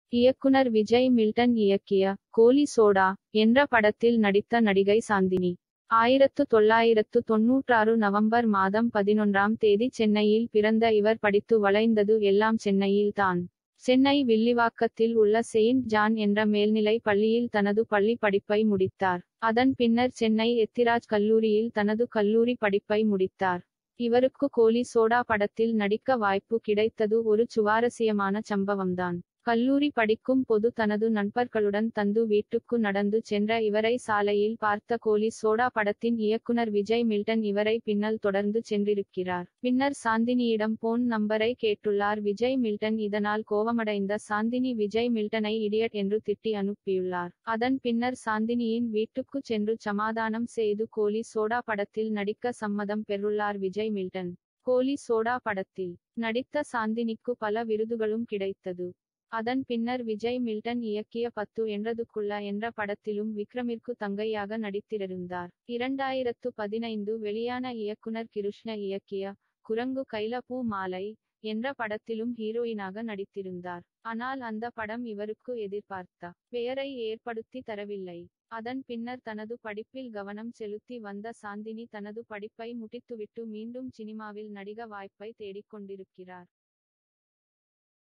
இயக்குனர் விஜய் மில்டன் இயக்கிய கோலி சோடா என்ற படத்தில் நடித்த நடிகை சாந்தினி ஆயிரத்து தொள்ளாயிரத்து தொன்னூற்றாறு நவம்பர் மாதம் பதினொன்றாம் தேதி சென்னையில் பிறந்த இவர் படித்து வளைந்தது எல்லாம் சென்னையில்தான் சென்னை வில்லிவாக்கத்தில் உள்ள செயின்ட் ஜான் என்ற மேல்நிலை பள்ளியில் தனது பள்ளி படிப்பை முடித்தார் அதன் பின்னர் சென்னை எத்திராஜ் கல்லூரியில் தனது கல்லூரி படிப்பை முடித்தார் இவருக்கு கோலி சோடா படத்தில் நடிக்க வாய்ப்பு கிடைத்தது ஒரு சுவாரஸ்யமான சம்பவம்தான் கல்லூரி படிக்கும் பொது தனது நண்பர்களுடன் தந்து வீட்டுக்கு நடந்து சென்ற இவரை சாலையில் பார்த்த கோலி சோடா படத்தின் இயக்குனர் விஜய் மில்டன் இவரை பின்னல் தொடர்ந்து சென்றிருக்கிறார் பின்னர் சாந்தினியிடம் போன் நம்பரை கேட்டுள்ளார் விஜய் மில்டன் இதனால் கோபமடைந்த சாந்தினி விஜய் மில்டனை இடியட் என்று திட்டி அனுப்பியுள்ளார் அதன் பின்னர் சாந்தினியின் வீட்டுக்கு சென்று சமாதானம் செய்து கோலி சோடா படத்தில் நடிக்க சம்மதம் பெற்றுள்ளார் விஜய் மில்டன் கோலி சோடா படத்தில் நடித்த சாந்தினிக்கு பல விருதுகளும் கிடைத்தது அதன் பின்னர் விஜய் மில்டன் இயக்கிய பத்து என்றதுக்குள்ள என்ற படத்திலும் விக்ரமிற்கு தங்கையாக நடித்திருந்தார் இரண்டாயிரத்து பதினைந்து வெளியான இயக்குனர் கிருஷ்ண இயக்கிய குரங்கு கைல பூ மாலை என்ற படத்திலும் ஹீரோயினாக நடித்திருந்தார் ஆனால் அந்த படம் இவருக்கு எதிர்பார்த்த பெயரை ஏற்படுத்தி தரவில்லை அதன் பின்னர் தனது படிப்பில் கவனம் செலுத்தி வந்த சாந்தினி தனது படிப்பை முடித்துவிட்டு மீண்டும் சினிமாவில் நடிக வாய்ப்பை தேடிக்கொண்டிருக்கிறார்